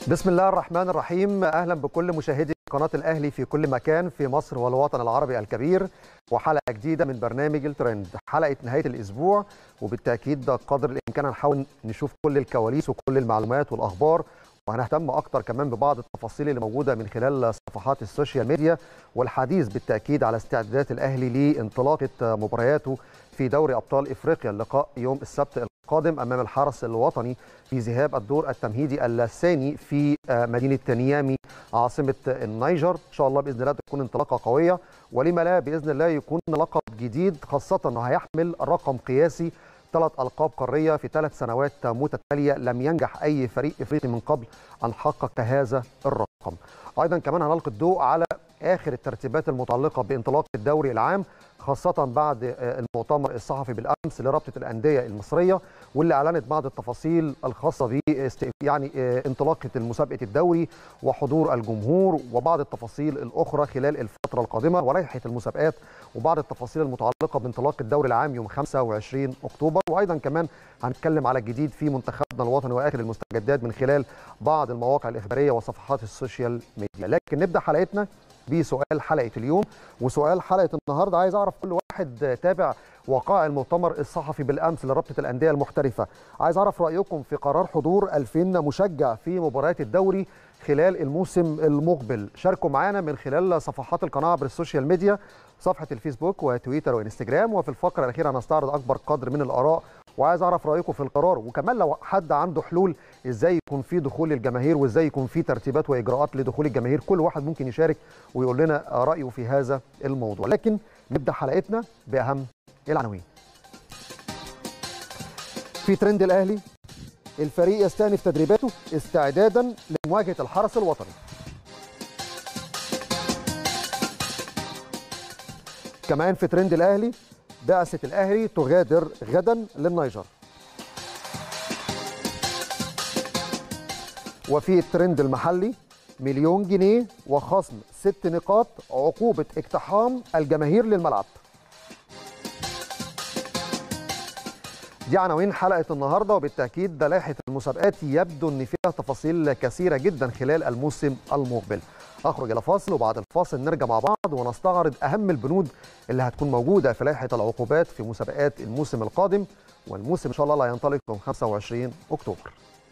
بسم الله الرحمن الرحيم اهلا بكل مشاهدي قناه الاهلي في كل مكان في مصر والوطن العربي الكبير وحلقه جديده من برنامج الترند حلقه نهايه الاسبوع وبالتاكيد قدر الامكان هنحاول نشوف كل الكواليس وكل المعلومات والاخبار وهنهتم اكتر كمان ببعض التفاصيل اللي موجوده من خلال صفحات السوشيال ميديا والحديث بالتاكيد على استعدادات الاهلي لانطلاقه مبارياته في دوري ابطال افريقيا اللقاء يوم السبت القادم امام الحرس الوطني في ذهاب الدور التمهيدي الثاني في مدينه نيامي عاصمه النيجر ان شاء الله باذن الله تكون انطلاقه قويه ولما لا باذن الله يكون لقب جديد خاصه انه هيحمل رقم قياسي ثلاث القاب قاريه في ثلاث سنوات متتاليه لم ينجح اي فريق افريقي من قبل ان حقق هذا الرقم. ايضا كمان هنلقي الضوء على اخر الترتيبات المتعلقه بانطلاق الدوري العام خاصة بعد المؤتمر الصحفي بالأمس لرابطة الأندية المصرية واللي أعلنت بعض التفاصيل الخاصة ب يعني انطلاقة مسابقة الدوري وحضور الجمهور وبعض التفاصيل الأخرى خلال الفترة القادمة ولائحة المسابقات وبعض التفاصيل المتعلقة بانطلاق الدوري العام يوم 25 أكتوبر وأيضا كمان هنتكلم على الجديد في منتخبنا الوطني وآخر المستجدات من خلال بعض المواقع الإخبارية وصفحات السوشيال ميديا لكن نبدأ حلقتنا بسؤال حلقه اليوم وسؤال حلقه النهارده عايز اعرف كل واحد تابع وقائع المؤتمر الصحفي بالامس لرابطه الانديه المحترفه عايز اعرف رايكم في قرار حضور 2000 مشجع في مباريات الدوري خلال الموسم المقبل شاركوا معانا من خلال صفحات القناه عبر السوشيال ميديا صفحه الفيسبوك وتويتر وانستجرام وفي الفقره الاخيره هنستعرض اكبر قدر من الاراء وعايز اعرف رايكم في القرار وكمان لو حد عنده حلول ازاي يكون في دخول الجماهير وازاي يكون في ترتيبات واجراءات لدخول الجماهير كل واحد ممكن يشارك ويقول لنا رايه في هذا الموضوع لكن نبدا حلقتنا باهم العناوين في ترند الاهلي الفريق يستأنف تدريباته استعدادا لمواجهه الحرس الوطني كمان في ترند الاهلي بعثة الأهلي تغادر غدا للنيجر وفي الترند المحلي مليون جنيه وخصم ست نقاط عقوبة اقتحام الجماهير للملعب دي عناوين حلقة النهاردة وبالتأكيد ده لائحة المسابقات يبدو أن فيها تفاصيل كثيرة جدا خلال الموسم المقبل اخرج الى فاصل وبعد الفاصل نرجع مع بعض ونستعرض اهم البنود اللي هتكون موجوده في لائحه العقوبات في مسابقات الموسم القادم والموسم ان شاء الله لا ينطلق يوم 25 اكتوبر.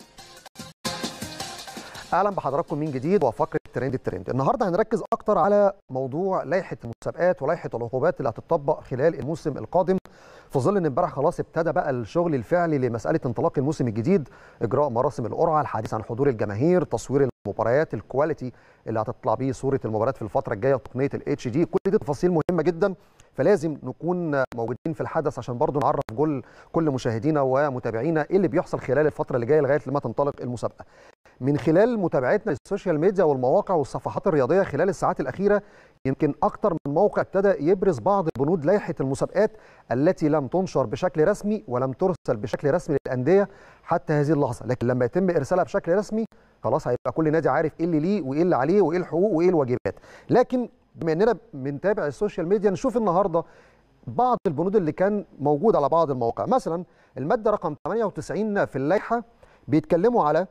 اهلا بحضراتكم من جديد وفقره ترند الترند النهارده هنركز اكتر على موضوع لائحه المسابقات ولائحه العقوبات اللي هتطبق خلال الموسم القادم في ظل ان امبارح خلاص ابتدى بقى الشغل الفعلي لمساله انطلاق الموسم الجديد اجراء مراسم القرعه الحديث عن حضور الجماهير تصوير المباريات الكواليتي اللي هتطلع بيه صوره المباريات في الفتره الجايه تقنيه الاتش دي كل دي تفاصيل مهمه جدا فلازم نكون موجودين في الحدث عشان برضو نعرف كل كل مشاهدينا ومتابعينا ايه اللي بيحصل خلال الفتره اللي جايه لغايه لما تنطلق المسابقه من خلال متابعتنا للسوشيال ميديا والمواقع والصفحات الرياضيه خلال الساعات الاخيره يمكن اكثر من موقع ابتدى يبرز بعض بنود لائحه المسابقات التي لم تنشر بشكل رسمي ولم ترسل بشكل رسمي للانديه حتى هذه اللحظه لكن لما يتم ارسالها بشكل رسمي خلاص هيبقى كل نادي عارف ايه اللي ليه وايه اللي عليه وايه الحقوق وايه الواجبات لكن بما اننا بنتابع السوشيال ميديا نشوف النهارده بعض البنود اللي كان موجود على بعض المواقع مثلا الماده رقم 98 في اللائحه بيتكلموا على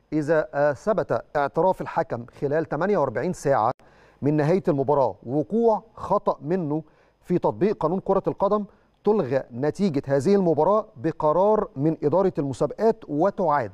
اذا ثبت اعتراف الحكم خلال 48 ساعه من نهايه المباراه وقوع خطا منه في تطبيق قانون كره القدم تلغى نتيجه هذه المباراه بقرار من اداره المسابقات وتعاد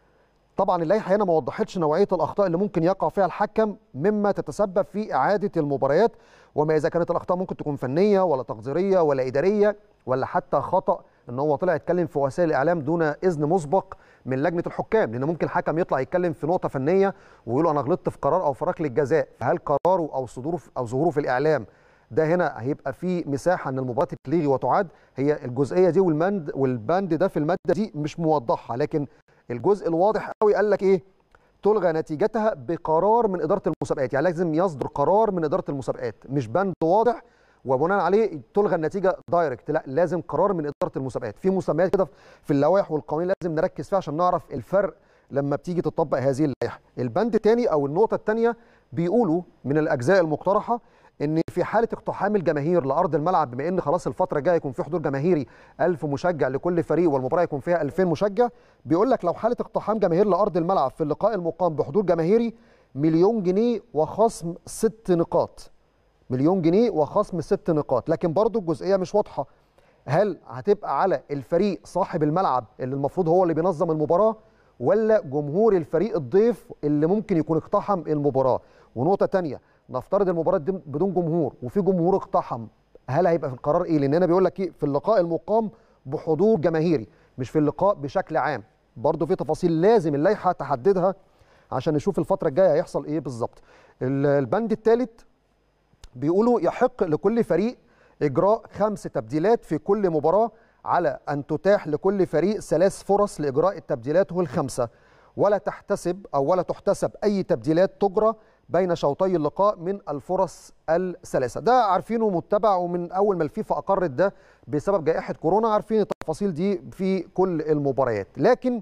طبعا اللائحه هنا ما وضحتش نوعيه الاخطاء اللي ممكن يقع فيها الحكم مما تتسبب في اعاده المباريات وما اذا كانت الاخطاء ممكن تكون فنيه ولا تقديريه ولا اداريه ولا حتى خطا ان هو طلع يتكلم في وسائل الاعلام دون اذن مسبق من لجنه الحكام لان ممكن الحكم يطلع يتكلم في نقطه فنيه ويقول انا غلطت في قرار او في ركله جزاء فهل قراره او صدوره او ظهوره في الاعلام ده هنا هيبقى في مساحه ان المباراه تتلغي وتعاد هي الجزئيه دي والمند والبند ده في الماده دي مش موضحها لكن الجزء الواضح قوي قال لك ايه تلغى نتيجتها بقرار من اداره المسابقات يعني لازم يصدر قرار من اداره المسابقات مش بند واضح وبناء عليه تلغى النتيجه دايركت لا لازم قرار من اداره المسابقات في مسميات كده في اللوائح والقوانين لازم نركز فيها عشان نعرف الفرق لما بتيجي تطبق هذه اللائحه البند الثاني او النقطه الثانيه بيقولوا من الاجزاء المقترحه ان في حاله اقتحام الجماهير لارض الملعب بما ان خلاص الفتره الجايه يكون في حضور جماهيري 1000 مشجع لكل فريق والمباراه يكون فيها 2000 مشجع بيقول لك لو حاله اقتحام جماهير لارض الملعب في اللقاء المقام بحضور جماهيري مليون جنيه وخصم ست نقاط مليون جنيه وخصم ست نقاط لكن برضو الجزئيه مش واضحه هل هتبقى على الفريق صاحب الملعب اللي المفروض هو اللي بينظم المباراه ولا جمهور الفريق الضيف اللي ممكن يكون اقتحم المباراه ونقطه تانية نفترض المباراه دي بدون جمهور وفي جمهور اقتحم هل هيبقى في القرار ايه لان هنا بيقول لك ايه في اللقاء المقام بحضور جماهيري مش في اللقاء بشكل عام برضه في تفاصيل لازم اللائحه تحددها عشان نشوف الفتره الجايه هيحصل ايه بالظبط البند الثالث بيقولوا يحق لكل فريق اجراء خمس تبديلات في كل مباراه على ان تتاح لكل فريق ثلاث فرص لاجراء التبديلات الخمسه ولا تحتسب او ولا تحتسب اي تبديلات تجرى بين شوطي اللقاء من الفرص الثلاثه ده عارفينه متبع ومن اول ما الفيفا اقرت ده بسبب جائحه كورونا عارفين التفاصيل دي في كل المباريات لكن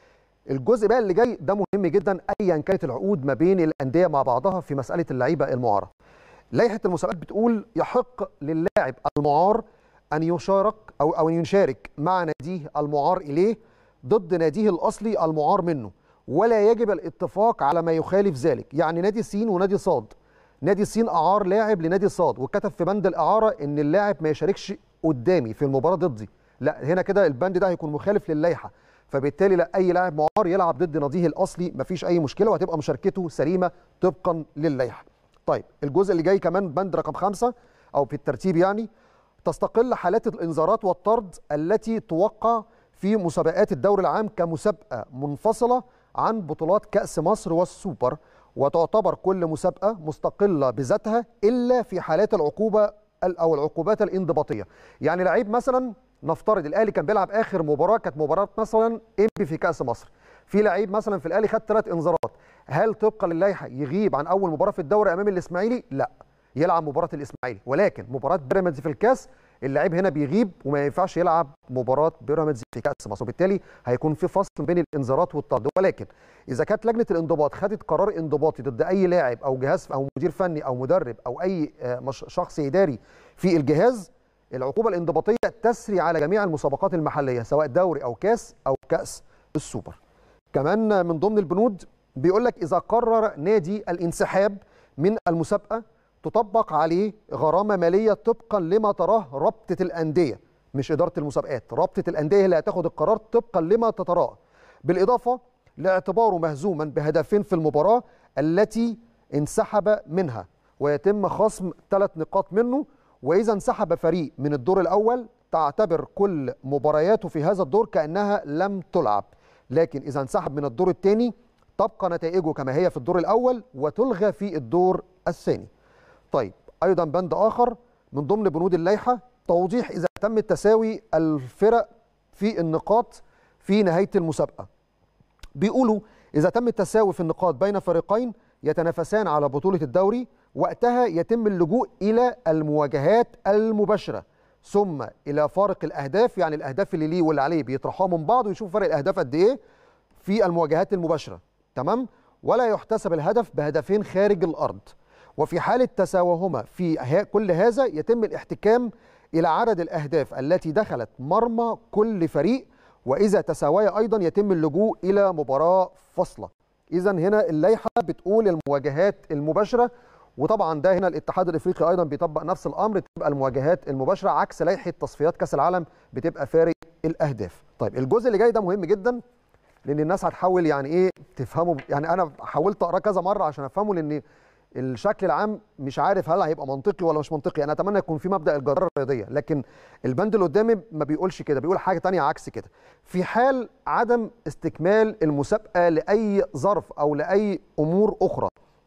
الجزء بقى اللي جاي ده مهم جدا ايا كانت العقود ما بين الانديه مع بعضها في مساله اللعيبه المعاره لائحه المسابقات بتقول يحق للاعب المعار ان يشارك او او ان يشارك مع ناديه المعار اليه ضد ناديه الاصلي المعار منه ولا يجب الاتفاق على ما يخالف ذلك يعني نادي سين ونادي صاد نادي سين اعار لاعب لنادي صاد وكتب في بند الاعاره ان اللاعب ما يشاركش قدامي في المباراه ضدي لا هنا كده البند ده هيكون مخالف للائحه فبالتالي لا اي لاعب معار يلعب ضد ناديه الاصلي مفيش اي مشكله وهتبقى مشاركته سليمه طبقا للائحه طيب الجزء اللي جاي كمان بند رقم خمسة او في الترتيب يعني تستقل حالات الانذارات والطرد التي توقع في مسابقات الدوري العام كمسابقه منفصله عن بطولات كاس مصر والسوبر وتعتبر كل مسابقه مستقله بذاتها الا في حالات العقوبه او العقوبات الانضباطيه يعني لعيب مثلا نفترض الاهلي كان بيلعب اخر مباراه كانت مباراه مثلا انبي في كاس مصر في لعيب مثلا في الاهلي خد ثلاث انذارات هل طبقا للائحه يغيب عن اول مباراه في الدوري امام الاسماعيلي لا يلعب مباراه الاسماعيلي ولكن مباراه بيراميدز في الكاس اللاعب هنا بيغيب وما ينفعش يلعب مباراه بيراميدز في كاس مصر وبالتالي هيكون في فصل بين الانذارات والطرد ولكن اذا كانت لجنه الانضباط خدت قرار انضباطي ضد اي لاعب او جهاز او مدير فني او مدرب او اي شخص اداري في الجهاز العقوبه الانضباطيه تسري على جميع المسابقات المحليه سواء دوري او كاس او كاس السوبر كمان من ضمن البنود بيقول لك اذا قرر نادي الانسحاب من المسابقه تطبق عليه غرامه ماليه طبقا لما تراه رابطه الانديه مش اداره المسابقات رابطه الانديه اللي هتاخد القرار طبقا لما تتراه بالاضافه لاعتباره مهزوما بهدفين في المباراه التي انسحب منها ويتم خصم ثلاث نقاط منه واذا انسحب فريق من الدور الاول تعتبر كل مبارياته في هذا الدور كانها لم تلعب لكن اذا انسحب من الدور الثاني تبقى نتائجه كما هي في الدور الاول وتلغى في الدور الثاني طيب ايضا بند اخر من ضمن بنود اللائحه توضيح اذا تم تساوي الفرق في النقاط في نهايه المسابقه بيقولوا اذا تم التساوي في النقاط بين فريقين يتنافسان على بطوله الدوري وقتها يتم اللجوء الى المواجهات المباشره ثم الى فارق الاهداف يعني الاهداف اللي ليه واللي عليه بيطرحوها من بعض ويشوفوا فرق الاهداف قد ايه في المواجهات المباشره تمام ولا يحتسب الهدف بهدفين خارج الارض وفي حاله تساويهما في كل هذا يتم الاحتكام الى عدد الاهداف التي دخلت مرمى كل فريق واذا تساويا ايضا يتم اللجوء الى مباراه فاصله اذا هنا اللائحه بتقول المواجهات المباشره وطبعا ده هنا الاتحاد الافريقي ايضا بيطبق نفس الامر تبقى المواجهات المباشره عكس لائحه تصفيات كاس العالم بتبقى فارق الاهداف طيب الجزء اللي جاي ده مهم جدا لان الناس هتحاول يعني ايه تفهمه يعني انا حاولت اقراه كذا مره عشان افهمه لان الشكل العام مش عارف هل هيبقى منطقي ولا مش منطقي انا اتمنى يكون في مبدا الجداره الرياضيه لكن البند اللي قدامي ما بيقولش كده بيقول حاجه تانية عكس كده في حال عدم استكمال المسابقه لاي ظرف او لاي امور اخرى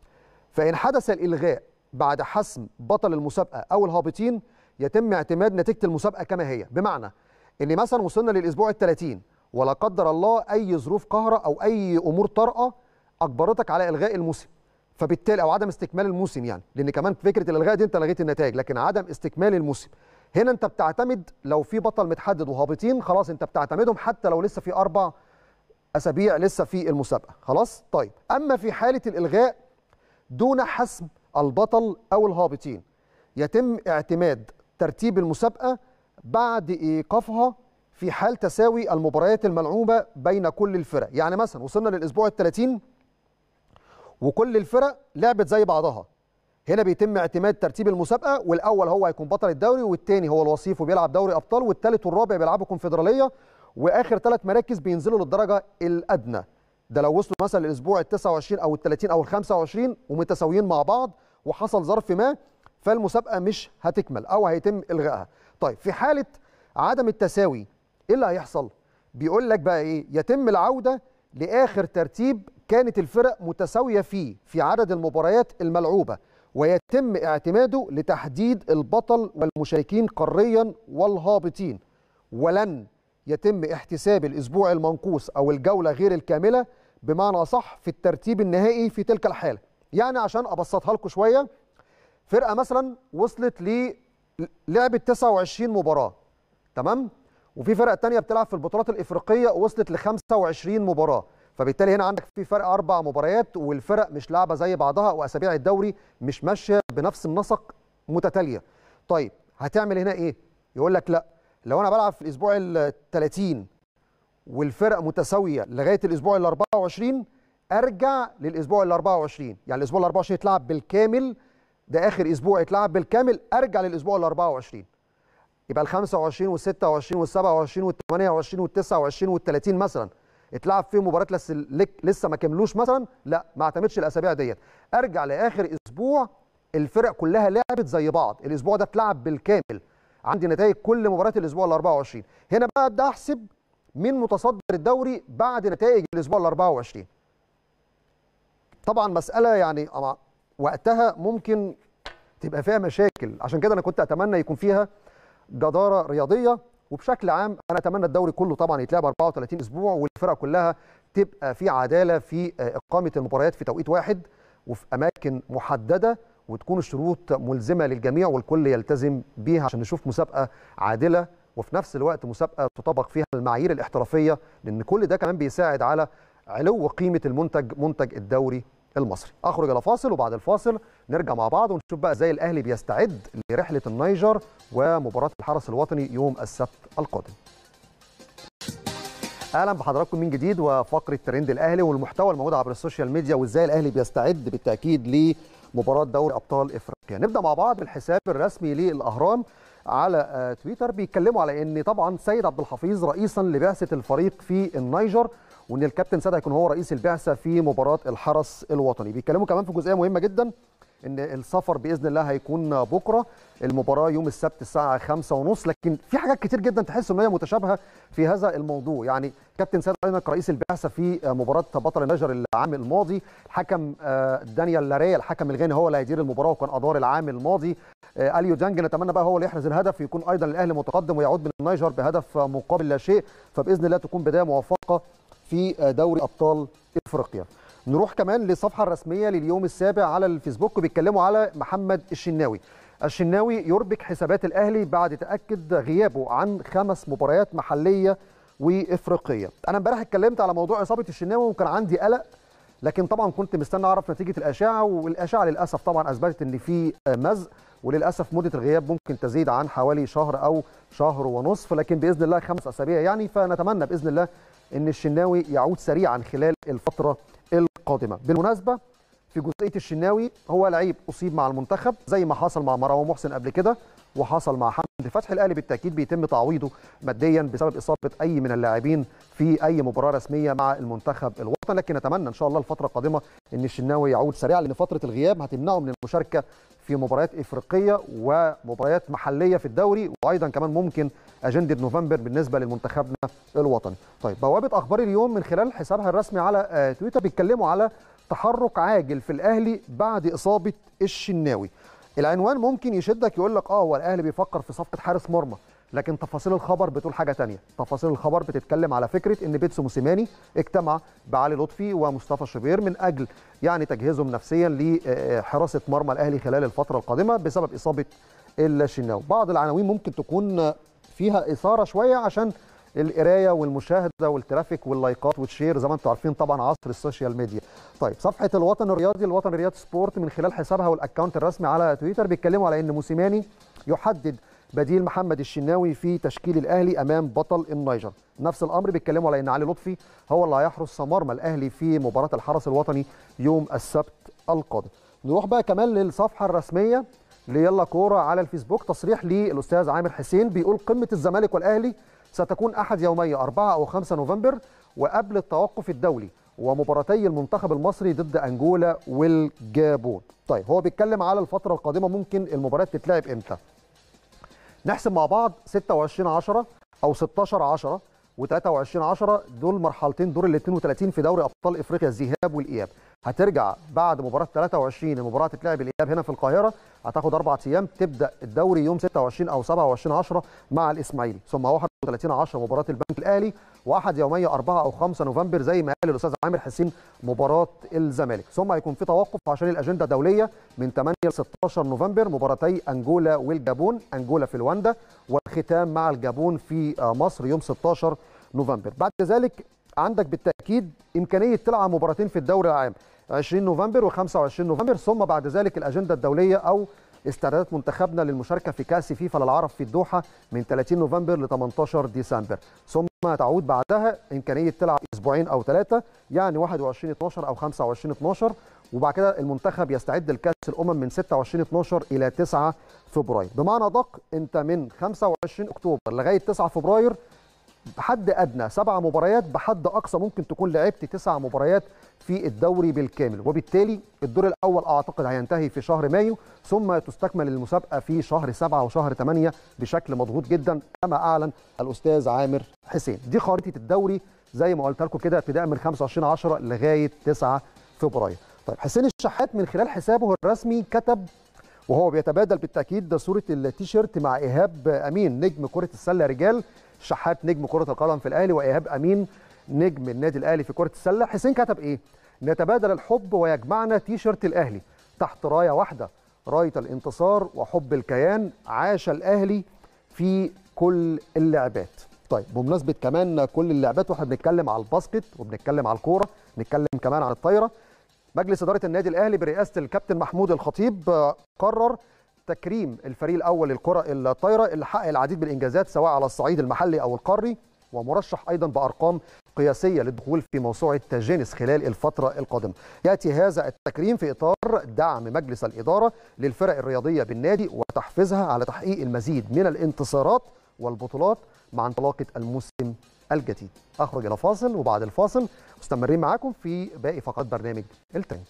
فان حدث الالغاء بعد حسم بطل المسابقه او الهابطين يتم اعتماد نتيجه المسابقه كما هي بمعنى ان مثلا وصلنا للاسبوع ال 30 ولا قدر الله اي ظروف قهره او اي امور طارئه اجبرتك على الغاء الموسم فبالتالي او عدم استكمال الموسم يعني لان كمان فكره الالغاء دي انت لغيت النتائج لكن عدم استكمال الموسم هنا انت بتعتمد لو في بطل متحدد وهابطين خلاص انت بتعتمدهم حتى لو لسه في اربع اسابيع لسه في المسابقه خلاص طيب اما في حاله الالغاء دون حسم البطل او الهابطين يتم اعتماد ترتيب المسابقه بعد ايقافها في حال تساوي المباريات الملعوبه بين كل الفرق يعني مثلا وصلنا للاسبوع ال30 وكل الفرق لعبت زي بعضها هنا بيتم اعتماد ترتيب المسابقه والاول هو هيكون بطل الدوري والثاني هو الوصيف وبيلعب دوري ابطال والثالث والرابع بيلعبوا كونفدراليه واخر ثلاث مراكز بينزلوا للدرجه الادنى ده لو وصلوا مثلا للاسبوع ال 29 او ال 30 او ال 25 ومتساويين مع بعض وحصل ظرف ما فالمسابقه مش هتكمل او هيتم الغائها طيب في حاله عدم التساوي ايه اللي هيحصل بيقول لك بقى ايه يتم العوده لاخر ترتيب كانت الفرق متساويه فيه في عدد المباريات الملعوبه ويتم اعتماده لتحديد البطل والمشاركين قاريا والهابطين ولن يتم احتساب الاسبوع المنقوص او الجوله غير الكامله بمعنى صح في الترتيب النهائي في تلك الحاله يعني عشان ابسطها لكم شويه فرقه مثلا وصلت للعبه 29 مباراه تمام وفي فرق تانية بتلعب في البطولات الافريقيه وصلت ل 25 مباراه فبالتالي هنا عندك في فرق اربع مباريات والفرق مش لعبه زي بعضها واسابيع الدوري مش ماشيه بنفس النسق متتاليه طيب هتعمل هنا ايه يقول لك لا لو انا بلعب في الاسبوع ال 30 والفرق متساويه لغايه الاسبوع ال 24 ارجع للاسبوع ال 24 يعني الاسبوع ال 24 يتلعب بالكامل ده اخر اسبوع يتلعب بالكامل ارجع للاسبوع ال 24 يبقى ال 25 وال 26 وال 27 وال 28 وال 29 وال 30 مثلا اتلعب فيهم مباريات لسه لسه ما كملوش مثلا لا ما اعتمدش الاسابيع ديت ارجع لاخر اسبوع الفرق كلها لعبت زي بعض الاسبوع ده اتلعب بالكامل عندي نتائج كل مباريات الاسبوع ال 24 هنا بقى ابدا احسب مين متصدر الدوري بعد نتائج الاسبوع ال 24 طبعا مساله يعني وقتها ممكن تبقى فيها مشاكل عشان كده انا كنت اتمنى يكون فيها جداره رياضيه وبشكل عام انا اتمنى الدوري كله طبعا يتلعب 34 اسبوع والفرق كلها تبقى في عداله في اقامه المباريات في توقيت واحد وفي اماكن محدده وتكون الشروط ملزمه للجميع والكل يلتزم بيها عشان نشوف مسابقه عادله وفي نفس الوقت مسابقه تطبق فيها المعايير الاحترافيه لان كل ده كمان بيساعد على علو قيمه المنتج منتج الدوري المصري اخرج الى فاصل وبعد الفاصل نرجع مع بعض ونشوف بقى ازاي الاهلي بيستعد لرحله النيجر ومباراه الحرس الوطني يوم السبت القادم اهلا بحضراتكم من جديد وفقره ترند الاهلي والمحتوى الموجود عبر السوشيال ميديا وازاي الاهلي بيستعد بالتاكيد لمباراه دوري ابطال افريقيا نبدا مع بعض بالحساب الرسمي للاهرام على تويتر بيتكلموا على ان طبعا سيد عبد الحفيظ رئيسا لبعثه الفريق في النيجر وان الكابتن سيد هيكون هو رئيس البعثه في مباراه الحرس الوطني بيتكلموا كمان في جزئيه مهمه جدا ان السفر باذن الله هيكون بكره المباراه يوم السبت الساعه 5:30 لكن في حاجات كتير جدا تحس ان هي متشابهه في هذا الموضوع يعني كابتن سيد اينك رئيس البعثه في مباراه بطل النيجر العام الماضي الحكم دانيال لاريا الحكم الغاني هو اللي هيدير المباراه وكان ادار العام الماضي اليو دانج نتمنى بقى هو اللي يحرز الهدف يكون ايضا الاهلي متقدم ويعود من النيجر بهدف مقابل لا شيء فباذن الله تكون بدايه موفقه في دوري ابطال افريقيا نروح كمان للصفحه الرسميه لليوم السابع على الفيسبوك بيتكلموا على محمد الشناوي الشناوي يربك حسابات الاهلي بعد تاكد غيابه عن خمس مباريات محليه وافريقيه انا امبارح اتكلمت على موضوع اصابه الشناوي وكان عندي قلق لكن طبعا كنت مستني اعرف نتيجه الاشعه والاشعه للاسف طبعا اثبتت ان في مزق وللاسف مده الغياب ممكن تزيد عن حوالي شهر او شهر ونصف لكن باذن الله خمس اسابيع يعني فنتمنى باذن الله ان الشناوي يعود سريعا خلال الفتره القادمه بالمناسبه في جزئيه الشناوي هو لعيب اصيب مع المنتخب زي ما حصل مع مروان محسن قبل كده وحصل مع حمدي فتحي الاهلي بالتاكيد بيتم تعويضه ماديا بسبب اصابه اي من اللاعبين في اي مباراه رسميه مع المنتخب الوطني لكن نتمنى ان شاء الله الفتره القادمه ان الشناوي يعود سريعا لان فتره الغياب هتمنعه من المشاركه في مباريات افريقيه ومباريات محليه في الدوري وايضا كمان ممكن اجنده نوفمبر بالنسبه لمنتخبنا الوطني. طيب بوابه اخبار اليوم من خلال حسابها الرسمي على تويتر بيتكلموا على تحرك عاجل في الاهلي بعد اصابه الشناوي. العنوان ممكن يشدك يقول لك اه هو الاهلي بيفكر في صفقه حارس مرمى لكن تفاصيل الخبر بتقول حاجه تانية تفاصيل الخبر بتتكلم على فكره ان بيتسو موسيماني اجتمع بعلي لطفي ومصطفى شوبير من اجل يعني تجهيزهم نفسيا لحراسه مرمى الاهلي خلال الفتره القادمه بسبب اصابه الشناوي بعض العناوين ممكن تكون فيها اثاره شويه عشان القرايه والمشاهده والترافيك واللايكات والشير زي ما انتم عارفين طبعا عصر السوشيال ميديا طيب صفحه الوطن الرياضي الوطن الرياضي سبورت من خلال حسابها والاكونت الرسمي على تويتر بيتكلموا على ان موسيماني يحدد بديل محمد الشناوي في تشكيل الاهلي امام بطل النيجر نفس الامر بيتكلموا على ان علي لطفي هو اللي هيحرس مرمى الاهلي في مباراه الحرس الوطني يوم السبت القادم نروح بقى كمان للصفحه الرسميه ليلا كوره على الفيسبوك تصريح للاستاذ عامر حسين بيقول قمه الزمالك والاهلي ستكون احد يومي 4 او 5 نوفمبر وقبل التوقف الدولي ومباراتي المنتخب المصري ضد انجولا والجابون طيب هو بيتكلم على الفتره القادمه ممكن المباريات تتلعب امتى نحسب مع بعض 26 10 او 16 10 و23 10 دول مرحلتين دور ال 32 في دوري ابطال افريقيا الذهاب والاياب هترجع بعد مباراه 23 المباراه تتلعب الاياب هنا في القاهره هتاخد اربع ايام تبدا الدوري يوم 26 او 27 10 مع الاسماعيلي ثم 31 10 مباراه البنك الاهلي واحد يوميه 4 او 5 نوفمبر زي ما قال الاستاذ عامر حسين مباراه الزمالك ثم هيكون في توقف عشان الاجنده الدوليه من 8 ل 16 نوفمبر مباراتي انجولا والجابون انجولا في لواندا والختام مع الجابون في مصر يوم 16 نوفمبر بعد ذلك عندك بالتاكيد امكانيه تلعب مباراتين في الدوري العام 20 نوفمبر و25 نوفمبر ثم بعد ذلك الاجنده الدوليه او استعدادات منتخبنا للمشاركه في كاس فيفا للعرب في الدوحه من 30 نوفمبر ل 18 ديسمبر ثم تعود بعدها امكانيه تلعب اسبوعين او ثلاثه يعني 21 12 او 25 12 وبعد كده المنتخب يستعد لكاس الامم من 26 12 الى 9 فبراير بمعنى ادق انت من 25 اكتوبر لغايه 9 فبراير بحد ادنى سبع مباريات بحد اقصى ممكن تكون لعبت تسع مباريات في الدوري بالكامل وبالتالي الدور الاول اعتقد هينتهي في شهر مايو ثم تستكمل المسابقه في شهر سبعة وشهر ثمانية بشكل مضغوط جدا كما اعلن الاستاذ عامر حسين دي خريطه الدوري زي ما قلت لكم كده ابتداء من 25 10 لغايه 9 فبراير طيب حسين الشحات من خلال حسابه الرسمي كتب وهو بيتبادل بالتاكيد صوره التيشيرت مع ايهاب امين نجم كره السله رجال شحات نجم كره القدم في الاهلي وايهاب امين نجم النادي الاهلي في كره السله حسين كتب ايه نتبادل الحب ويجمعنا تيشيرت الاهلي تحت رايه واحده رايه الانتصار وحب الكيان عاش الاهلي في كل اللعبات طيب بمناسبه كمان كل اللعبات واحنا بنتكلم على الباسكت وبنتكلم على الكوره بنتكلم كمان عن الطايره مجلس اداره النادي الاهلي برئاسه الكابتن محمود الخطيب قرر تكريم الفريق الاول للكره الطايره اللي حقق العديد من الانجازات سواء على الصعيد المحلي او القاري ومرشح ايضا بارقام قياسيه للدخول في موسوعه جينيس خلال الفتره القادمه. ياتي هذا التكريم في اطار دعم مجلس الاداره للفرق الرياضيه بالنادي وتحفيزها على تحقيق المزيد من الانتصارات والبطولات مع انطلاقه الموسم الجديد. اخرج الى فاصل وبعد الفاصل مستمرين معاكم في باقي فقرات برنامج الترند.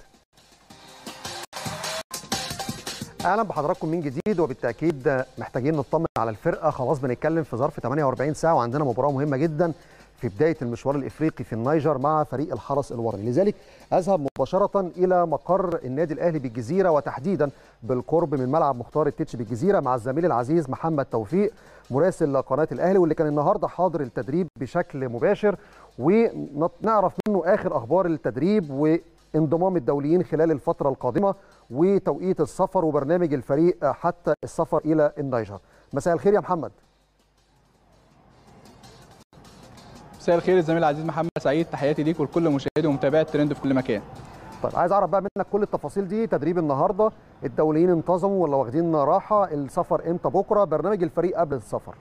اهلا بحضراتكم من جديد وبالتاكيد محتاجين نطمن على الفرقه خلاص بنتكلم في ظرف 48 ساعه وعندنا مباراه مهمه جدا في بدايه المشوار الافريقي في النيجر مع فريق الحرس الوطني لذلك اذهب مباشره الى مقر النادي الاهلي بالجزيره وتحديدا بالقرب من ملعب مختار التتش بالجزيره مع الزميل العزيز محمد توفيق مراسل قناه الاهلي واللي كان النهارده حاضر التدريب بشكل مباشر ونعرف منه اخر اخبار التدريب وانضمام الدوليين خلال الفتره القادمه وتوقيت السفر وبرنامج الفريق حتى السفر الى النيجر مساء الخير يا محمد مساء الخير الزميل العزيز محمد سعيد تحياتي ليك ولكل مشاهدي ومتابعي الترند في كل مكان طيب عايز اعرف بقى منك كل التفاصيل دي تدريب النهارده الدوليين انتظموا ولا واخدين راحه السفر امتى بكره برنامج الفريق قبل السفر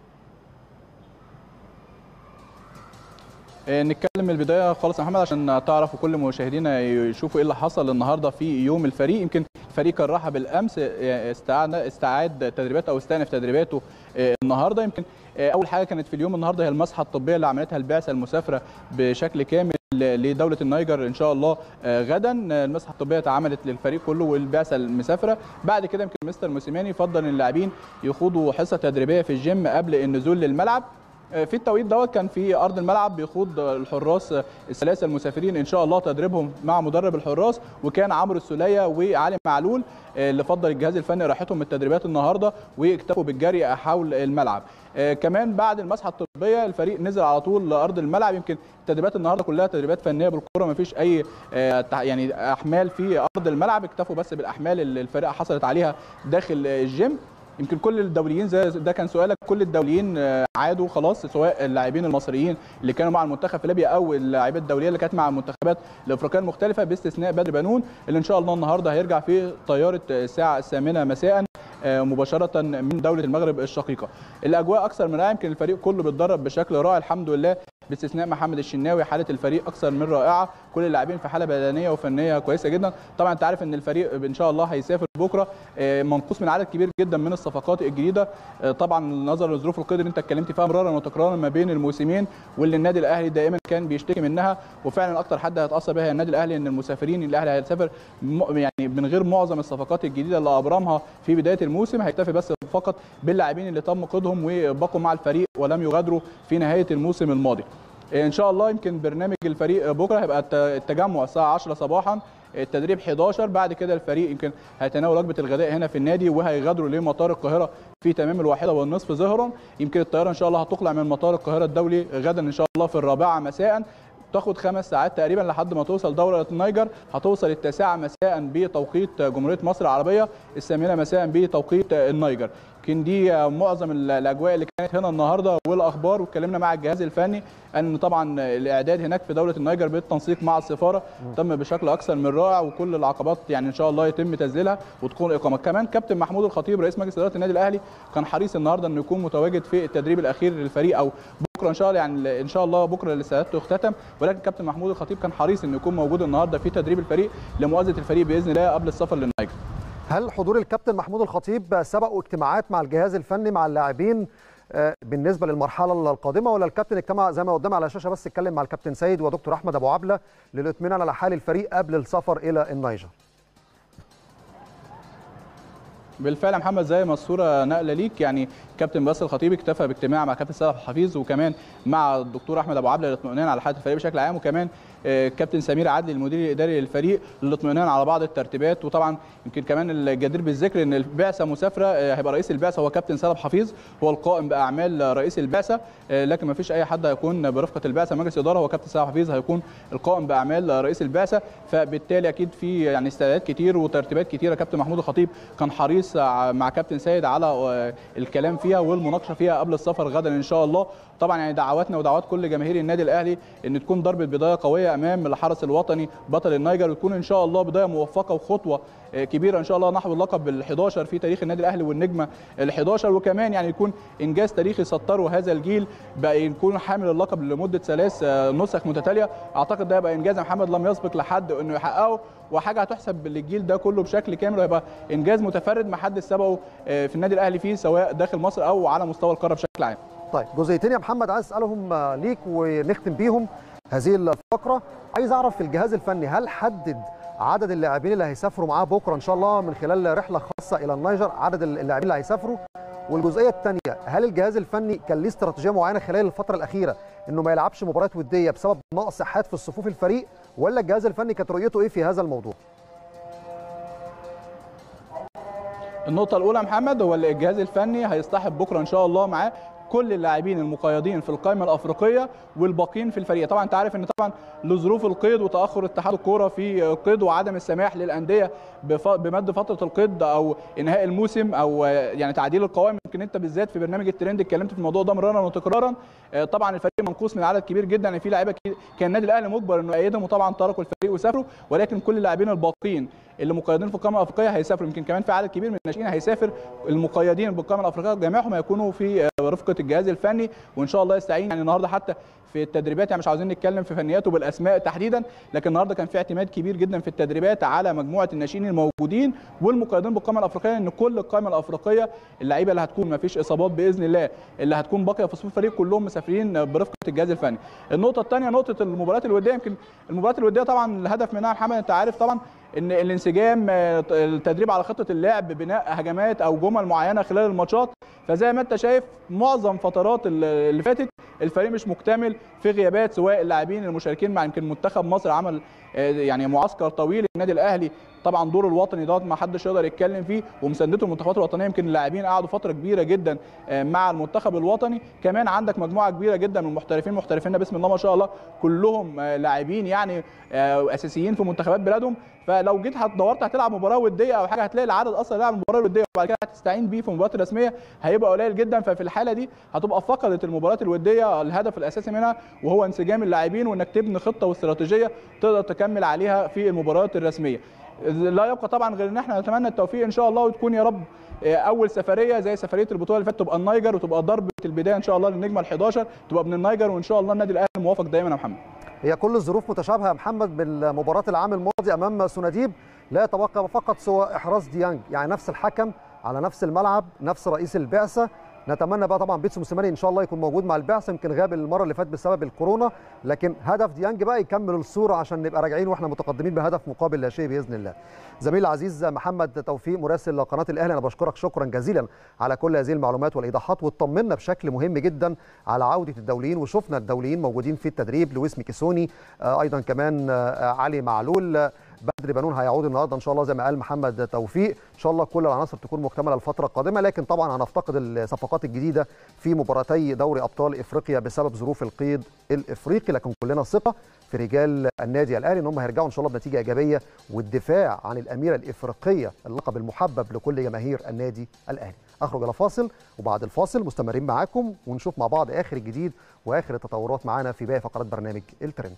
نتكلم من البدايه خالص يا محمد عشان تعرفوا كل مشاهدينا يشوفوا ايه اللي حصل النهارده في يوم الفريق يمكن الفريق كان راح بالامس استعاد استعاد تدريباته او استأنف تدريباته النهارده يمكن اول حاجه كانت في اليوم النهارده هي المصحه الطبيه اللي عملتها البعثه المسافره بشكل كامل لدوله النيجر ان شاء الله غدا المصحه الطبيه اتعملت للفريق كله والبعثه المسافره بعد كده يمكن مستر موسيماني فضل ان اللاعبين يخوضوا حصه تدريبيه في الجيم قبل النزول للملعب في التوقيت دوت كان في ارض الملعب بيخوض الحراس الثلاثه المسافرين ان شاء الله تدريبهم مع مدرب الحراس وكان عمرو السوليه وعلي معلول اللي فضل الجهاز الفني راحتهم من التدريبات النهارده واكتفوا بالجري حول الملعب كمان بعد المسحه الطبيه الفريق نزل على طول لارض الملعب يمكن التدريبات النهارده كلها تدريبات فنيه بالكره ما فيش اي يعني احمال في ارض الملعب اكتفوا بس بالاحمال اللي الفريق حصلت عليها داخل الجيم يمكن كل الدوليين زي ده كان سؤالك كل الدوليين آه، عادوا خلاص سواء اللاعبين المصريين اللي كانوا مع المنتخب في ليبيا او اللاعبات الدوليه اللي كانت مع المنتخبات الافريقيه المختلفه باستثناء بدر بنون اللي ان شاء الله النهارده هيرجع في طياره الساعه الثامنه مساء آه، مباشره من دوله المغرب الشقيقه. الاجواء اكثر من رائعه يمكن الفريق كله بيتدرب بشكل رائع الحمد لله باستثناء محمد الشناوي حاله الفريق اكثر من رائعه كل اللاعبين في حاله بدنيه وفنيه كويسه جدا طبعا انت عارف ان الفريق ان شاء الله هيسافر بكره آه، منقوص من عدد كبير جدا من الصفقات الجديده آه، طبعا نظرا لظروف القيد اللي انت اتكلمت فيها مرارا وتكرارا ما بين الموسمين واللي النادي الاهلي دائما كان بيشتكي منها وفعلا اكتر حد هيتاثر بها هي النادي الاهلي ان المسافرين الاهلي هيسافر م- يعني من غير معظم الصفقات الجديده اللي ابرمها في بدايه الموسم هيكتفي بس فقط باللاعبين اللي تم قيدهم وبقوا مع الفريق ولم يغادروا في نهايه الموسم الماضي ان شاء الله يمكن برنامج الفريق بكره هيبقى الت- التجمع الساعه 10 صباحا التدريب 11 بعد كده الفريق يمكن هيتناول وجبه الغداء هنا في النادي وهيغادروا لمطار القاهره في تمام الواحده والنصف ظهرا يمكن الطياره ان شاء الله هتقلع من مطار القاهره الدولي غدا ان شاء الله في الرابعه مساء تاخد خمس ساعات تقريبا لحد ما توصل دولة النيجر هتوصل التاسعة مساء بتوقيت جمهورية مصر العربية الثامنة مساء بتوقيت النيجر يمكن دي معظم ال- الاجواء اللي كانت هنا النهارده والاخبار واتكلمنا مع الجهاز الفني ان طبعا الاعداد هناك في دوله النيجر بالتنسيق مع السفاره تم بشكل اكثر من رائع وكل العقبات يعني ان شاء الله يتم تذليلها وتكون اقامه كمان كابتن محمود الخطيب رئيس مجلس اداره النادي الاهلي كان حريص النهارده انه يكون متواجد في التدريب الاخير للفريق او بكره ان شاء الله يعني ان شاء الله بكره الاستعداد تختتم ولكن كابتن محمود الخطيب كان حريص انه يكون موجود النهارده في تدريب الفريق لمؤازره الفريق باذن الله قبل السفر للنيجر هل حضور الكابتن محمود الخطيب سبقوا اجتماعات مع الجهاز الفني مع اللاعبين آه، بالنسبه للمرحله القادمه ولا الكابتن اجتمع زي ما قدام على الشاشه بس اتكلم مع الكابتن سيد ودكتور احمد ابو عبله للاطمئنان على حال الفريق قبل السفر الى النيجر بالفعل يا محمد زي ما الصوره نقله ليك يعني كابتن باسل الخطيب اكتفى باجتماع مع كابتن سيد حفيظ وكمان مع الدكتور احمد ابو عبله للاطمئنان على حاله الفريق بشكل عام وكمان آه، كابتن سمير عدلي المدير الاداري للفريق للاطمئنان على بعض الترتيبات وطبعا يمكن كمان الجدير بالذكر ان البعثه مسافره آه، هيبقى رئيس البعثه هو كابتن سيد حفيظ هو القائم باعمال رئيس البعثه آه، لكن ما فيش اي حد هيكون برفقه البعثه مجلس اداره هو كابتن سيد حفيظ هيكون القائم باعمال رئيس البعثه فبالتالي اكيد في يعني استعدادات كتير وترتيبات كتيره كابتن محمود الخطيب كان حريص ع- مع كابتن سيد على آه، الكلام فيها والمناقشه فيها قبل السفر غدا ان شاء الله طبعا يعني دعواتنا ودعوات كل جماهير النادي الاهلي ان تكون ضربه بدايه قويه امام الحرس الوطني بطل النيجر وتكون ان شاء الله بدايه موفقه وخطوه آه، كبيره ان شاء الله نحو اللقب ال11 في تاريخ النادي الاهلي والنجمه ال11 وكمان يعني يكون انجاز تاريخي سطره هذا الجيل بقى يكون حامل اللقب لمده ثلاث آه، نسخ متتاليه اعتقد ده يبقى انجاز يا محمد لم يسبق لحد انه يحققه وحاجه هتحسب للجيل ده كله بشكل كامل وهيبقى انجاز متفرد ما حد سبقه آه، في النادي الاهلي فيه سواء داخل مصر او على مستوى القاره بشكل عام طيب جزئيتين يا محمد عايز اسالهم آه، ليك ونختم بيهم هذه الفقره عايز اعرف في الجهاز الفني هل حدد عدد اللاعبين اللي هيسافروا معاه بكره ان شاء الله من خلال رحله خاصه الى النيجر عدد اللاعبين اللي هيسافروا والجزئيه الثانيه هل الجهاز الفني كان ليه استراتيجيه معينه خلال الفتره الاخيره انه ما يلعبش مباريات وديه بسبب نقص حاد في الصفوف الفريق ولا الجهاز الفني كانت رؤيته ايه في هذا الموضوع النقطة الأولى يا محمد هو اللي الجهاز الفني هيصطحب بكرة إن شاء الله معاه كل اللاعبين المقيدين في القائمة الأفريقية والباقيين في الفريق طبعا أنت عارف إن طبعا لظروف القيد وتأخر اتحاد الكورة في القيد وعدم السماح للأندية بف- بمد فترة القيد أو إنهاء الموسم أو يعني تعديل القوائم يمكن أنت بالذات في برنامج الترند اتكلمت في الموضوع ده مرارا وتكرارا آه، طبعا الفريق منقوص من عدد كبير جدا يعني في لعيبه كتير كان النادي الاهلي مجبر انه يأيدهم وطبعا تركوا الفريق وسافروا ولكن كل اللاعبين الباقيين اللي مقيدين في القائمه الافريقيه هيسافروا يمكن كمان في عدد كبير من الناشئين هيسافر المقيدين بالقائمه الافريقيه جميعهم هيكونوا في آه، رفقه الجهاز الفني وان شاء الله يستعين يعني النهارده حتى في التدريبات يعني مش عاوزين نتكلم في فنياته بالاسماء تحديدا لكن النهارده كان في اعتماد كبير جدا في التدريبات على مجموعه الناشئين الموجودين والمقيدين بالقائمه الافريقيه ان كل القائمه الافريقيه اللعيبه اللي هتكون ما فيش اصابات باذن الله اللي هتكون باقيه في صفوف الفريق كلهم مسافرين برفقه الجهاز الفني. النقطه الثانيه نقطه المباريات الوديه يمكن المباريات الوديه طبعا الهدف منها يا محمد انت عارف طبعا ان الانسجام آه، التدريب على خطه اللعب بناء هجمات او جمل معينه خلال الماتشات فزي ما انت شايف معظم فترات ال- اللي فاتت الفريق مش مكتمل في غيابات سواء اللاعبين المشاركين مع يمكن منتخب مصر عمل يعني معسكر طويل النادي الاهلي طبعا دور الوطني دوت ما حدش يقدر يتكلم فيه ومساندته المنتخبات الوطنيه يمكن اللاعبين قعدوا فتره كبيره جدا مع المنتخب الوطني كمان عندك مجموعه كبيره جدا من المحترفين محترفين بسم الله ما شاء الله كلهم لاعبين يعني اساسيين في منتخبات بلادهم فلو جيت دورت هتلعب مباراه وديه او حاجه هتلاقي العدد اصلا يلعب المباراه الوديه وبعد كده هتستعين بيه في المباريات الرسميه هيبقى قليل جدا ففي الحاله دي هتبقى فقدت المباريات الوديه الهدف الاساسي منها وهو انسجام اللاعبين وانك تبني خطه واستراتيجيه تقدر تكمل عليها في المباريات الرسميه لا يبقى طبعا غير ان احنا نتمنى التوفيق ان شاء الله وتكون يا رب اول سفريه زي سفريه البطوله اللي فاتت تبقى النيجر وتبقى ضربه البدايه ان شاء الله للنجمه ال11 تبقى ابن النيجر وان شاء الله النادي الاهلي موافق دايما يا محمد هي كل الظروف متشابهه يا محمد بالمباراه العام الماضي امام سوناديب لا يتبقى فقط سوى احراز ديانج يعني نفس الحكم على نفس الملعب نفس رئيس البعثه نتمنى بقى طبعا بيتسو موسيماني ان شاء الله يكون موجود مع البعثه يمكن غاب المره اللي فاتت بسبب الكورونا لكن هدف ديانج بقى يكمل الصوره عشان نبقى راجعين واحنا متقدمين بهدف مقابل لا شيء باذن الله. زميلي العزيز محمد توفيق مراسل قناه الاهلي انا بشكرك شكرا جزيلا على كل هذه المعلومات والايضاحات واطمنا بشكل مهم جدا على عوده الدوليين وشفنا الدوليين موجودين في التدريب لويس ميكيسوني ايضا كمان علي معلول بدر بنون هيعود النهارده ان شاء الله زي ما قال محمد توفيق ان شاء الله كل العناصر تكون مكتمله الفتره القادمه لكن طبعا هنفتقد الصفقات الجديده في مباراتي دوري ابطال افريقيا بسبب ظروف القيد الافريقي لكن كلنا ثقه في رجال النادي الاهلي ان هم هيرجعوا ان شاء الله بنتيجه ايجابيه والدفاع عن الاميره الافريقيه اللقب المحبب لكل جماهير النادي الاهلي اخرج الى فاصل وبعد الفاصل مستمرين معاكم ونشوف مع بعض اخر الجديد واخر التطورات معانا في باقي فقرات برنامج الترند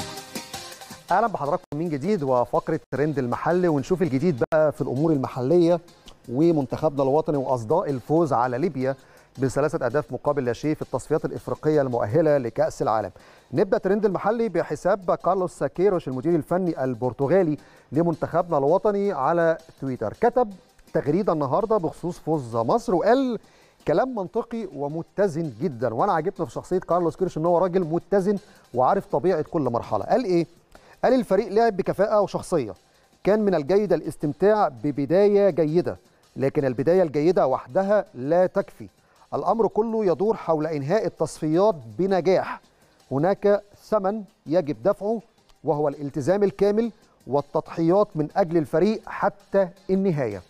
اهلا بحضراتكم من جديد وفقره ترند المحلي ونشوف الجديد بقى في الامور المحليه ومنتخبنا الوطني واصداء الفوز على ليبيا بثلاثه اهداف مقابل لا شيء في التصفيات الافريقيه المؤهله لكاس العالم. نبدا ترند المحلي بحساب كارلوس كيروش المدير الفني البرتغالي لمنتخبنا الوطني على تويتر كتب تغريده النهارده بخصوص فوز مصر وقال كلام منطقي ومتزن جدا وانا عجبني في شخصيه كارلوس كيروش ان هو راجل متزن وعارف طبيعه كل مرحله قال ايه قال الفريق لعب بكفاءه وشخصيه كان من الجيد الاستمتاع ببدايه جيده لكن البدايه الجيده وحدها لا تكفي الامر كله يدور حول انهاء التصفيات بنجاح هناك ثمن يجب دفعه وهو الالتزام الكامل والتضحيات من اجل الفريق حتى النهايه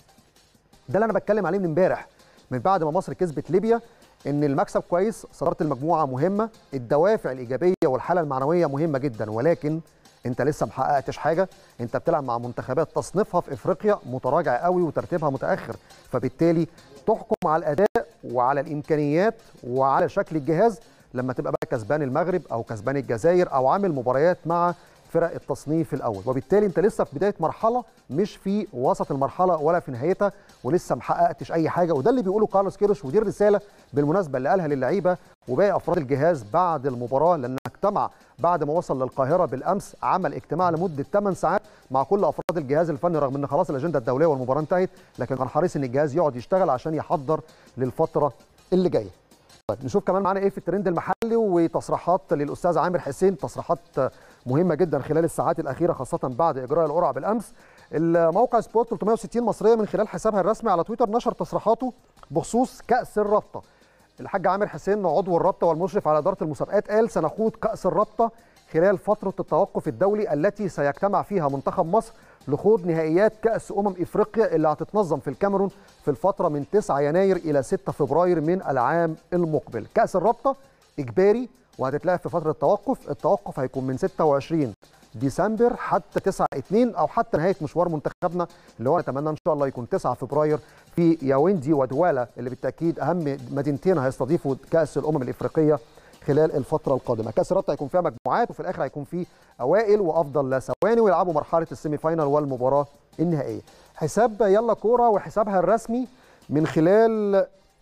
ده اللي انا بتكلم عليه من امبارح من بعد ما مصر كسبت ليبيا ان المكسب كويس صداره المجموعه مهمه الدوافع الايجابيه والحاله المعنويه مهمه جدا ولكن انت لسه ما حققتش حاجه انت بتلعب مع منتخبات تصنيفها في افريقيا متراجع قوي وترتيبها متاخر فبالتالي تحكم على الاداء وعلى الامكانيات وعلى شكل الجهاز لما تبقى بقى كسبان المغرب او كسبان الجزائر او عامل مباريات مع فرق التصنيف الاول وبالتالي انت لسه في بدايه مرحله مش في وسط المرحله ولا في نهايتها ولسه ما حققتش اي حاجه وده اللي بيقوله كارلوس كيروش ودي الرساله بالمناسبه اللي قالها للعيبه وباقي افراد الجهاز بعد المباراه لان اجتمع بعد ما وصل للقاهره بالامس عمل اجتماع لمده 8 ساعات مع كل افراد الجهاز الفني رغم ان خلاص الاجنده الدوليه والمباراه انتهت لكن كان حريص ان الجهاز يقعد يشتغل عشان يحضر للفتره اللي جايه. طيب نشوف كمان معانا ايه في الترند المحلي وتصريحات للاستاذ عامر حسين تصريحات مهمه جدا خلال الساعات الاخيره خاصه بعد اجراء القرعه بالامس. الموقع سبورت 360 مصريه من خلال حسابها الرسمي على تويتر نشر تصريحاته بخصوص كاس الرابطه. الحاج عامر حسين عضو الرابطه والمشرف على اداره المسابقات قال سنخوض كاس الرابطه خلال فتره التوقف الدولي التي سيجتمع فيها منتخب مصر لخوض نهائيات كاس امم افريقيا اللي هتتنظم في الكاميرون في الفتره من 9 يناير الى 6 فبراير من العام المقبل. كاس الرابطه اجباري وهتتلعب في فتره التوقف، التوقف هيكون من 26 ديسمبر حتى 9 2 او حتى نهايه مشوار منتخبنا اللي هو نتمنى ان شاء الله يكون 9 فبراير في ياوندي ودوالا اللي بالتاكيد اهم مدينتين هيستضيفوا كاس الامم الافريقيه خلال الفتره القادمه كاس الرابطه هيكون فيها مجموعات وفي الاخر هيكون فيه اوائل وافضل ثواني ويلعبوا مرحله السيمي فاينال والمباراه النهائيه حساب يلا كوره وحسابها الرسمي من خلال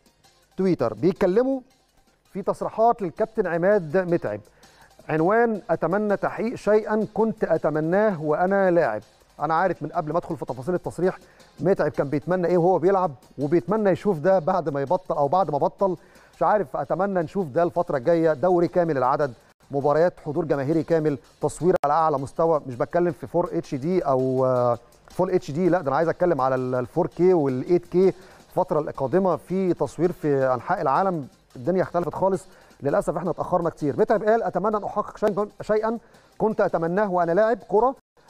تويتر بيتكلموا في تصريحات للكابتن عماد متعب عنوان اتمنى تحقيق شيئا كنت اتمناه وانا لاعب انا عارف من قبل ما ادخل في تفاصيل التصريح متعب كان بيتمنى ايه وهو بيلعب وبيتمنى يشوف ده بعد ما يبطل او بعد ما بطل مش عارف اتمنى نشوف ده الفتره الجايه دوري كامل العدد مباريات حضور جماهيري كامل تصوير على اعلى مستوى مش بتكلم في 4 اتش دي او فول اتش دي لا ده انا عايز اتكلم على ال 4 كي وال 8 كي الفتره القادمه في تصوير في انحاء العالم الدنيا اختلفت خالص للاسف احنا اتاخرنا كتير متعب قال اتمنى ان احقق شيئا كنت اتمناه وانا لاعب كره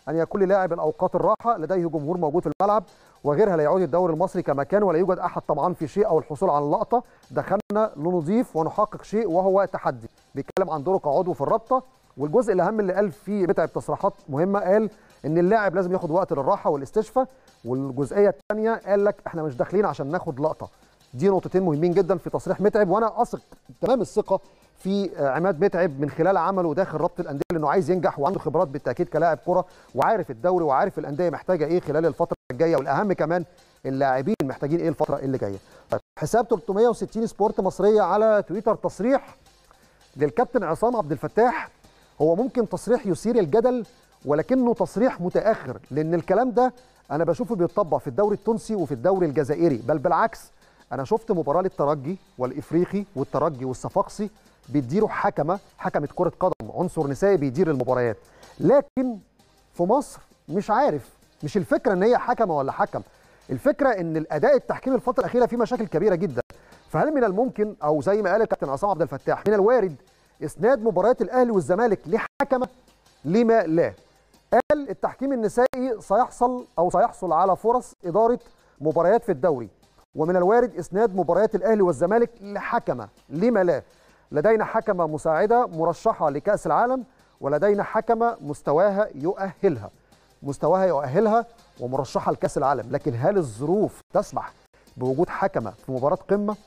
ان يكون للاعب الاوقات الراحه لديه جمهور موجود في الملعب وغيرها لا يعود الدوري المصري كما كان ولا يوجد احد طمعان في شيء او الحصول على اللقطه دخلنا لنضيف ونحقق شيء وهو تحدي بيتكلم عن دوره كعضو في الرابطه والجزء الاهم اللي قال فيه بتعب تصريحات مهمه قال ان اللاعب لازم ياخد وقت للراحه والاستشفاء والجزئيه الثانيه قال لك احنا مش داخلين عشان ناخد لقطه دي نقطتين مهمين جدا في تصريح متعب وانا اثق تمام الثقه في عماد متعب من خلال عمله داخل رابطه الانديه لانه عايز ينجح وعنده خبرات بالتاكيد كلاعب كره وعارف الدوري وعارف الانديه محتاجه ايه خلال الفتره الجايه والاهم كمان اللاعبين محتاجين ايه الفتره اللي جايه. طيب حساب 360 سبورت مصريه على تويتر تصريح للكابتن عصام عبد الفتاح هو ممكن تصريح يثير الجدل ولكنه تصريح متاخر لان الكلام ده انا بشوفه بيتطبق في الدوري التونسي وفي الدوري الجزائري بل بالعكس انا شفت مباراه للترجي والافريقي والترجي والصفاقسي بيديروا حكمه حكمه كره قدم عنصر نسائي بيدير المباريات لكن في مصر مش عارف مش الفكره ان هي حكمه ولا حكم الفكره ان الاداء التحكيمي الفتره الاخيره فيه مشاكل كبيره جدا فهل من الممكن او زي ما قال الكابتن عصام عبد الفتاح من الوارد اسناد مباريات الاهلي والزمالك لحكمه لما لا قال التحكيم النسائي سيحصل او سيحصل على فرص اداره مباريات في الدوري ومن الوارد اسناد مباريات الاهلي والزمالك لحكمه لما لا لدينا حكمه مساعده مرشحه لكاس العالم ولدينا حكمه مستواها يؤهلها مستواها يؤهلها ومرشحه لكاس العالم لكن هل الظروف تسمح بوجود حكمه في مباراه قمه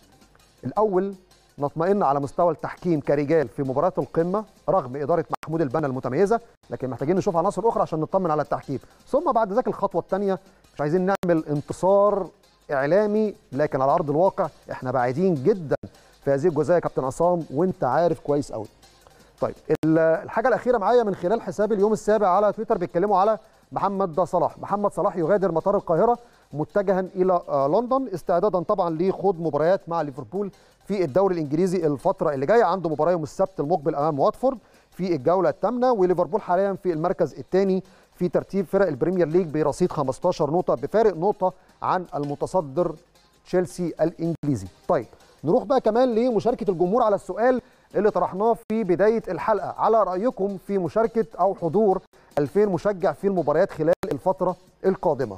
الاول نطمئن على مستوى التحكيم كرجال في مباراه القمه رغم اداره محمود البنا المتميزه لكن محتاجين نشوف عناصر اخرى عشان نطمن على التحكيم ثم بعد ذلك الخطوه الثانيه مش عايزين نعمل انتصار اعلامي لكن على ارض الواقع احنا بعيدين جدا في هذه الجزئيه يا كابتن عصام وانت عارف كويس قوي طيب الحاجه الاخيره معايا من خلال حساب اليوم السابع على تويتر بيتكلموا على محمد صلاح محمد صلاح يغادر مطار القاهره متجها الى لندن استعدادا طبعا لخوض مباريات مع ليفربول في الدوري الانجليزي الفتره اللي جايه عنده مباراه يوم السبت المقبل امام واتفورد في الجوله الثامنه وليفربول حاليا في المركز الثاني في ترتيب فرق البريمير ليج برصيد 15 نقطه بفارق نقطه عن المتصدر تشيلسي الانجليزي طيب نروح بقى كمان لمشاركه الجمهور على السؤال اللي طرحناه في بدايه الحلقه على رايكم في مشاركه او حضور 2000 مشجع في المباريات خلال الفتره القادمه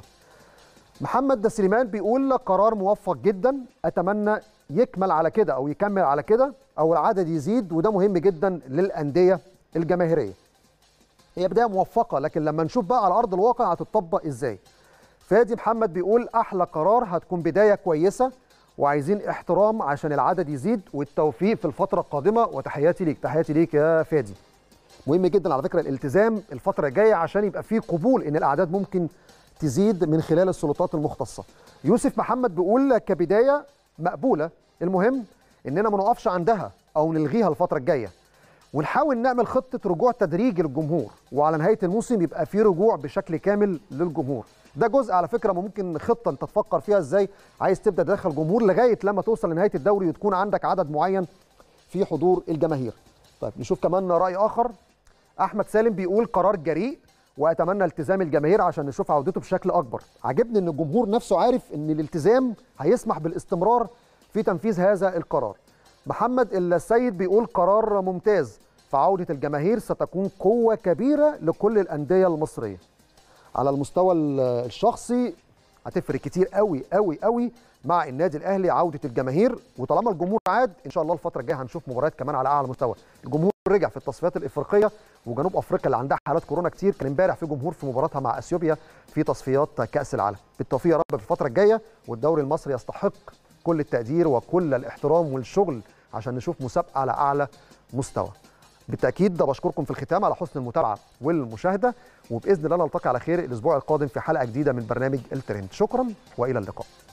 محمد سليمان بيقول قرار موفق جدا اتمنى يكمل على كده او يكمل على كده او العدد يزيد وده مهم جدا للانديه الجماهيريه هي بدايه موفقه لكن لما نشوف بقى على ارض الواقع هتطبق ازاي فادي محمد بيقول احلى قرار هتكون بدايه كويسه وعايزين احترام عشان العدد يزيد والتوفيق في الفتره القادمه وتحياتي ليك تحياتي ليك يا فادي مهم جدا على فكره الالتزام الفتره الجايه عشان يبقى في قبول ان الاعداد ممكن تزيد من خلال السلطات المختصه يوسف محمد بيقول كبدايه مقبوله المهم اننا ما نقفش عندها او نلغيها الفتره الجايه ونحاول نعمل خطه رجوع تدريجي للجمهور وعلى نهايه الموسم يبقى في رجوع بشكل كامل للجمهور ده جزء على فكره ممكن خطه انت تفكر فيها ازاي عايز تبدا تدخل جمهور لغايه لما توصل لنهايه الدوري وتكون عندك عدد معين في حضور الجماهير طيب نشوف كمان راي اخر احمد سالم بيقول قرار جريء واتمنى التزام الجماهير عشان نشوف عودته بشكل اكبر عجبني ان الجمهور نفسه عارف ان الالتزام هيسمح بالاستمرار في تنفيذ هذا القرار محمد السيد بيقول قرار ممتاز فعودة الجماهير ستكون قوة كبيرة لكل الأندية المصرية على المستوى الشخصي هتفرق كتير قوي قوي قوي مع النادي الاهلي عوده الجماهير وطالما الجمهور عاد ان شاء الله الفتره الجايه هنشوف مباريات كمان على اعلى مستوى الجمهور رجع في التصفيات الافريقيه وجنوب افريقيا اللي عندها حالات كورونا كتير كان امبارح في جمهور في مباراتها مع اثيوبيا في تصفيات كاس العالم بالتوفيق يا رب في الفتره الجايه والدوري المصري يستحق كل التقدير وكل الاحترام والشغل عشان نشوف مسابقه على اعلى مستوى بالتاكيد ده بشكركم في الختام على حسن المتابعه والمشاهده وباذن الله نلتقي على خير الاسبوع القادم في حلقه جديده من برنامج الترند شكرا والى اللقاء